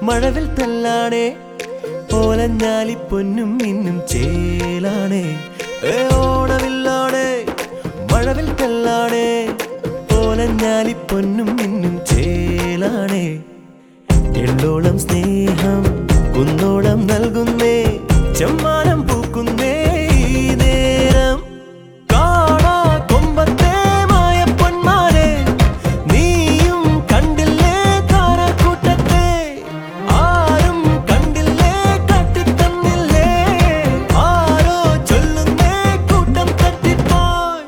മഴവിൽ തല്ലാണേ ഓലഞ്ഞാലി പൊന്നും മിന്നും ചേലാണേ ഏ ഓണവില്ലാണേ മഴവിൽ തല്ലാണേ ഓലഞ്ഞാലി പൊന്നും മിന്നും ചേലാണേ എള്ളോളം സ്നേഹം കുന്നോളം നൽകുന്നേ ചെമ്മാനം പൂക്കുന്നേ ഈ നേരം കാണാ കൊമ്പത്തെ മായപ്പൊന്മാരെ നീയും കണ്ടില്ലേ താരക്കൂട്ടത്തെ ആരും കണ്ടില്ലേ കാട്ടിത്തന്നില്ലേ ആരോ ചൊല്ലുന്നേ കൂട്ടം തട്ടിപ്പോയി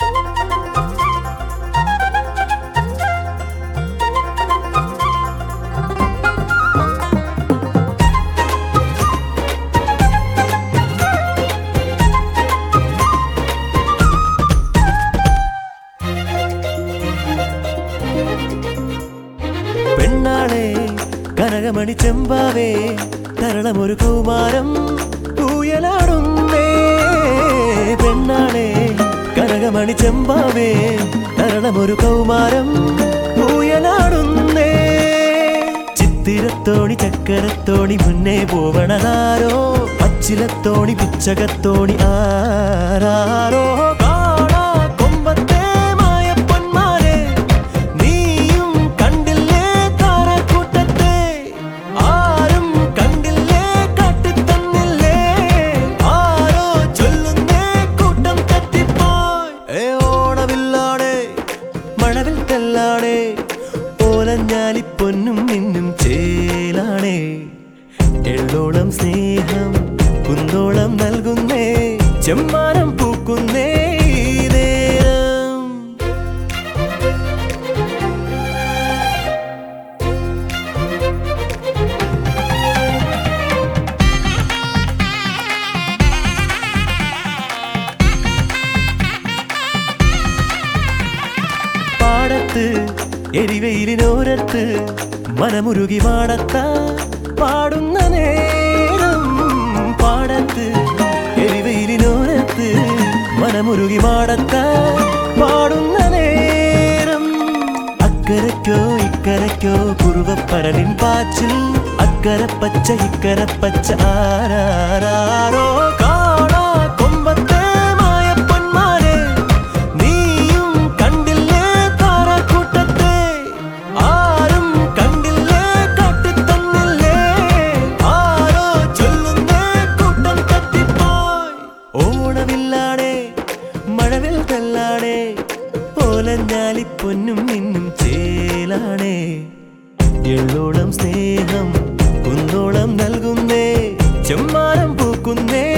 പെണ്ണാളെ കനകമണി ചെമ്പാവേ തരളമൊരു കൗമാരം ഊയലാടുന്നേ പെണ്ണാളെ കനകമണി ചെമ്പാവേ തരളമൊരു കൗമാരം ഊയലാടുന്നേ ചിത്തിരത്തോണി ചക്കരത്തോണി മുന്നേ പോവണതാരോ പച്ചിലത്തോണി പിച്ചകത്തോണി ആരാരോ കാണാ കൊമ്പത്തെ മായപ്പൊന്മാരെ നീയും കണ്ടില്ലേ താരക്കൂട്ടത്തെ ആരും കണ്ടില്ലേ കാട്ടിത്തന്നില്ലേ ആരോ ചൊല്ലുന്നേ കൂട്ടം തട്ടിപ്പോയി ഏ ഓണവില്ലാണേ മഴവിൽ തെല്ലാണേ ഓലഞ്ഞാലി പൊന്നും മിന്നും ചേലാണേ എള്ളോളം സ്നേഹം കുന്നോളം നൽകുന്നേ ചെമ്മാനം പൂക്കുന്നേ ഈ നേരം പാടത്ത് എരിവെയിലിനോരത്ത് മനമുരുകി പാടത്ത പാടുന്ന നേരം പാടത്ത് എരിവെയിലിനോരത്ത് മനമുരുകി പാടത്ത പാടുന്ന നേരം അക്കരയ്ക്കോ ഇക്കരയ്ക്കോ കുറുവപ്പരലിൻ പാച്ചിൽ അക്കര പച്ച ഇക്കര പച്ച ആരാരോ കാണാ കൊമ്പത്തെ മായപ്പൊന്മാരെ നീയും കണ്ടില്ലേ താരക്കൂട്ടത്തെ ആരും കണ്ടില്ലേ കാട്ടിത്തന്നില്ലേ ആരോ ചൊല്ലുന്നേ കൂട്ടം തട്ടിപ്പോയി ഓണവില്ലാണേ മഴവിൽ തല്ലാണേ ഓലഞ്ഞാലി പൊന്നും മിന്നും ചേലാണേ എള്ളോളം സ്നേഹം കുന്നോളം നൽകുന്നേ ചെമ്മാനം പൂക്കുന്നേ